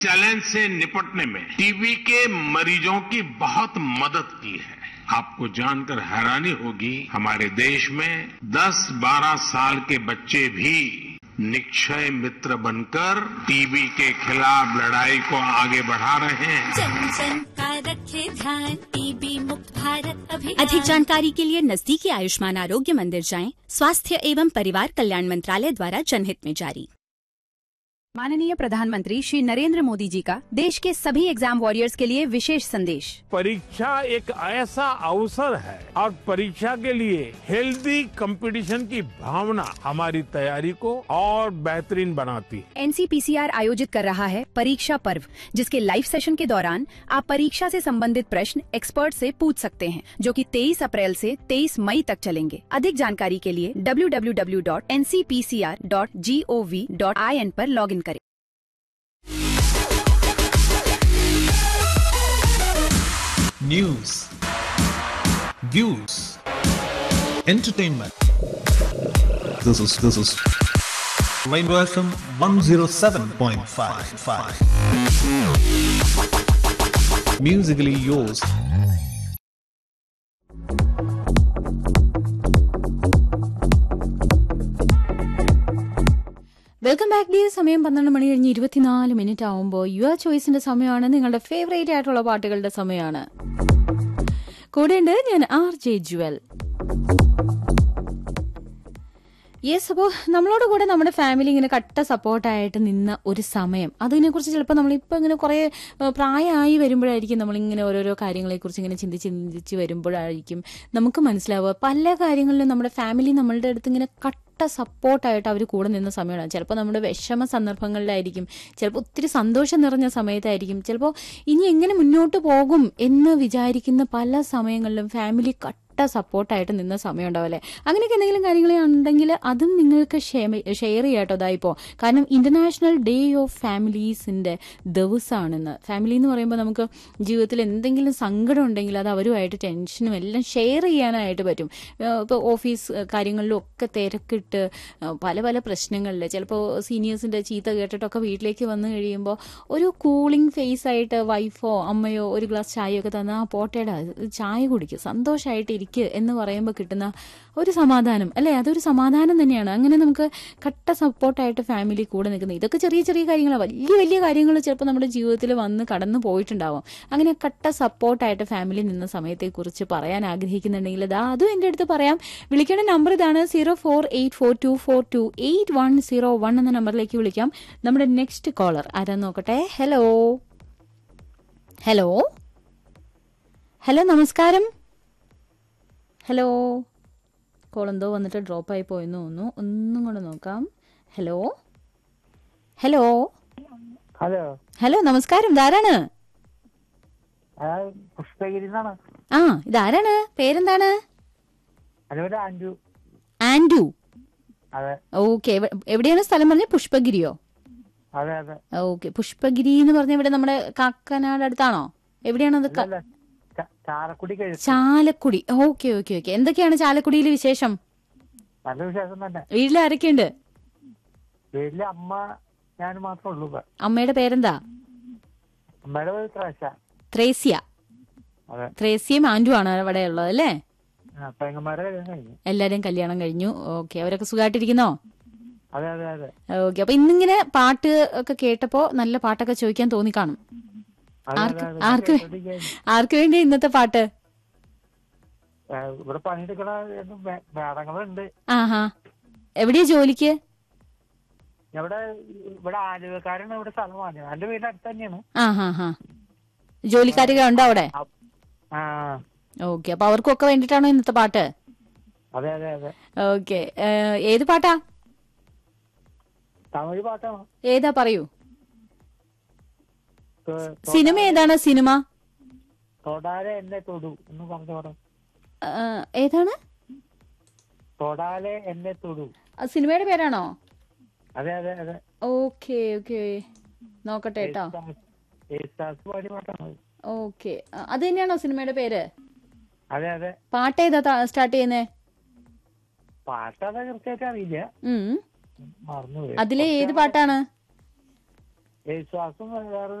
Challenge से निपटने में टीबी के मरीजों की बहुत मदद की है आपको जानकर हैरानी होगी हमारे देश में 10-12 साल के बच्चे भी निक्षय मित्र बनकर टीबी के खिलाफ लड़ाई को आगे बढ़ा रहे हैं जन जन का रखे ध्यान टीबी मुक्त भारत अभियान अधिक जानकारी के लिए नजदीकी आयुष्मान आरोग्य मंदिर जाएं स्वास्थ्य एवं परिवार कल्याण मंत्रालय द्वारा जनहित में जारी माननीय प्रधानमंत्री श्री नरेंद्र मोदी जी का देश के सभी एग्जाम वॉरियर्स के लिए विशेष संदेश परीक्षा एक ऐसा अवसर है और परीक्षा के लिए हेल्दी कंपटीशन की भावना हमारी तैयारी को और बेहतरीन बनाती है एनसीपीसीआर आयोजित कर रहा है परीक्षा पर्व जिसके लाइव सेशन के दौरान आप परीक्षा से संबंधित प्रश्न एक्सपर्ट से पूछ सकते हैं जो कि 23 अप्रैल से 23 मई तक चलेंगे अधिक जानकारी के लिए www.ncpcr.gov.in पर लॉगिन करें news, views, entertainment. This is this is Rainbow FM 107.55. Musically yours. Welcome back ഡി സമയം പന്ത്രണ്ട് മണി കഴിഞ്ഞ് ഇരുപത്തിനാല് മിനിറ്റ് ആവുമ്പോൾ യുവർ ചോയ്സിന്റെ സമയമാണ് നിങ്ങളുടെ ഫേവറേറ്റ് ആയിട്ടുള്ള പാട്ടുകളുടെ സമയമാണ് കൂടെയുണ്ട് ഞാൻ ആർ ജെ ജുവൽ യെസ് അപ്പോൾ നമ്മളോട് കൂടെ നമ്മുടെ ഫാമിലി ഇങ്ങനെ കട്ട സപ്പോർട്ടായിട്ട് നിന്ന ഒരു സമയം അതിനെക്കുറിച്ച് ചിലപ്പോൾ നമ്മളിപ്പോൾ ഇങ്ങനെ കുറേ ഏഹ്, പ്രായമായി വരുമ്പോഴായിരിക്കും നമ്മളിങ്ങനെ ഓരോരോ കാര്യങ്ങളെക്കുറിച്ച് ഇങ്ങനെ ചിന്തിച്ച് ചിന്തിച്ച് വരുമ്പോഴായിരിക്കും നമുക്ക് മനസ്സിലാവുക പല കാര്യങ്ങളിലും നമ്മുടെ ഫാമിലി നമ്മളുടെ അടുത്ത് ഇങ്ങനെ കട്ട സപ്പോർട്ടായിട്ട് അവർ കൂടെ നിന്ന സമയമാണ് ചിലപ്പോൾ നമ്മുടെ വിഷമ സന്ദർഭങ്ങളിലായിരിക്കും ചിലപ്പോൾ ഒത്തിരി സന്തോഷം നിറഞ്ഞ സമയത്തായിരിക്കും ചിലപ്പോൾ ഇനി എങ്ങനെ മുന്നോട്ട് പോകും എന്ന് വിചാരിക്കുന്ന പല സമയങ്ങളിലും ഫാമിലി കട്ട സപ്പോർട്ടായിട്ട് നിന്ന സമയം ഉണ്ടാവല്ലേ അങ്ങനെയൊക്കെ എന്തെങ്കിലും കാര്യങ്ങൾ ഉണ്ടെങ്കിൽ അതും നിങ്ങൾക്ക് ഷെയർ ചെയ്യാട്ടോ ഇതായിപ്പോ കാരണം ഇന്റർനാഷണൽ ഡേ ഓഫ് ഫാമിലീസിന്റെ ദിവസമാണെന്ന് ഫാമിലി എന്ന് പറയുമ്പോൾ നമുക്ക് ജീവിതത്തിൽ എന്തെങ്കിലും സങ്കടം ഉണ്ടെങ്കിൽ അത് അവരുമായിട്ട് ടെൻഷനും എല്ലാം ഷെയർ ചെയ്യാനായിട്ട് പറ്റും ഇപ്പോൾ ഓഫീസ് കാര്യങ്ങളിലും ഒക്കെ തിരക്കിട്ട് ആ, പല പല പ്രശ്നങ്ങളിൽ ചിലപ്പോൾ സീനിയേഴ്സിന്റെ ചീത്ത കേട്ടിട്ടൊക്കെ വീട്ടിലേക്ക് വന്നു കഴിയുമ്പോൾ ഒരു കൂളിംഗ് ഫേസ് ആയിട്ട് വൈഫോ അമ്മയോ ഒരു ഗ്ലാസ് ചായയൊക്കെ തന്ന ആ പോട്ടേടാ ചായ കുടിക്കും സന്തോഷമായിട്ട് ഇരിക്കുക എന്ന് പറയുമ്പോൾ കിട്ടുന്ന ഒരു സമാധാനം അല്ലേ അതൊരു സമാധാനം തന്നെയാണ് അങ്ങനെ നമുക്ക് കട്ട സപ്പോർട്ടായിട്ട് ഫാമിലി കൂടെ നിൽക്കുന്നത് ഇതൊക്കെ ചെറിയ ചെറിയ കാര്യങ്ങളാണ് വലിയ വലിയ കാര്യങ്ങൾ ചിലപ്പോൾ നമ്മുടെ ജീവിതത്തിൽ വന്ന് കടന്നു പോയിട്ടുണ്ടാവും അങ്ങനെ കട്ട സപ്പോർട്ടായിട്ട് ഫാമിലി നിന്ന സമയത്തെക്കുറിച്ച് പറയാൻ ആഗ്രഹിക്കുന്നുണ്ടെങ്കിൽ ഇതാ അതും എൻ്റെ അടുത്ത് പറയാം വിളിക്കേണ്ട നമ്പർ ഇതാണ് zero four eight four two four two eight one zero one എന്ന നമ്പറിലേക്ക് വിളിക്കാം നമ്മുടെ നെക്സ്റ്റ് കോളർ ആരാന്ന് നോക്കട്ടെ ഹലോ ഹലോ ഹലോ നമസ്കാരം ഹലോ കോൾ എന്തോ വന്നിട്ട് ഡ്രോപ്പ് ആയി പോയെന്ന് തോന്നുന്നു ഒന്നും കൂടെ നോക്കാം ഹലോ ഹലോ ഹലോ ഹലോ നമസ്കാരം ഇതാരാണ് പുഷ്പഗിരി എന്നാണ് ആ ഇതാരാണ് പേരെന്താണ് അതുപോലെ അഞ്ചു ആൻഡു അതെ ഓക്കെ എവിടെയാണ് സ്ഥലം പറഞ്ഞ പുഷ്പഗിരിയോ അതെ അതെ ഓക്കെ പുഷ്പഗിരി എന്ന് പറഞ്ഞ ഇവിടെ നമ്മുടെ കാക്കനാട് അടുത്താണോ എവിടെയാണത് ക- അല്ല ച- ചാലക്കുടി കഴിച്ചു ചാലക്കുടി ഓക്കെ ഓക്കെ ഓക്കെ എന്തൊക്കെയാണ് ചാലക്കുടിയിൽ വിശേഷം നല്ല വിശേഷം തന്നെ വീട്ടിൽ ആരൊക്കെയുണ്ട് വീട്ടില് അമ്മ ഞാൻ മാത്രമേ ഉള്ളൂ ഇപ്പൊ അമ്മയുടെ പേരെന്താ അമ്മയുടെ പേര് ത്രേശ ത്രേസ്യ അതെ ത്രേസ്യയും ആൻഡു ആണ് അവിടെ ഉള്ളത് അല്ലേ ആ, പെങ്ങന്മാരെ കല്യാണം കഴിഞ്ഞു എല്ലാരും കല്യാണം കഴിഞ്ഞു ഓക്കെ അവരൊക്കെ സുഖമായിട്ടിരിക്കുന്നോ അതെ അതെ അതെ ഓക്കെ അപ്പൊ ഇന്നിങ്ങനെ പാട്ട് ഒക്കെ കേട്ടപ്പോ നല്ല പാട്ടൊക്കെ ചോദിക്കാൻ തോന്നി കാണും അതെ, ആർക്ക് അതെ, അതെ. ആർക്ക് കേട്ടോണ്ടിരിക്കുകയായിരുന്നു. ആർക്ക് വേണ്ടി ഇന്നത്തെ പാട്ട് ഏ, ഇവിടെ പണിയെടുക്കണ മേടങ്ങളുണ്ട് ആഹാ എവിടെയാ ജോലിക്ക് ഇവിടെ ഇവിടെ ആലുവക്കാരാണ് ഇവിടെ സ്ഥലം വാങ്ങിയത് എന്റെ വീടിന്റെ അടുത്ത് തന്നെയാണ് ആഹാ ഹാ ജോലിക്കാരൊക്കെ ഉണ്ടോ അവിടെ ആ ഓക്കെ അപ്പൊ അവർക്കൊക്കെ വേണ്ടിയിട്ടാണോ ഇന്നത്തെ പാട്ട് അതെ അതെ അതെ ഓക്കെ ഏത് പാട്ടാ തമിഴ് പാട്ടാണ് ഏതാ പറയൂ തൊ- സിനിമ ഏതാണ് സിനിമ തൊടാലെ എന്നെ തൊടു എന്ന് പറഞ്ഞു പറഞ്ഞു ആ, ഏതാണ് തൊടാലെ എന്നെ തൊടു ആ, സിനിമയുടെ പേരാണോ അതെ അതെ അതെ ഓക്കെ ഓക്കെ നോക്കട്ടെ കേട്ടോ യേശുദാസ് പാടി പാട്ടാണ് ഓക്കെ അത് തന്നെയാണോ സിനിമയുടെ പേര് അതെ അതെ പാട്ട് ഏതാ സ്റ്റാർട്ട് ചെയ്യുന്നേ പാട്ട് അതാ കൃത്യമായിട്ട് അറിയില്ല ഉം മറന്നുപോയി അതിലെ ഏത് പാട്ടാണ് യേശുദാസും വേറെ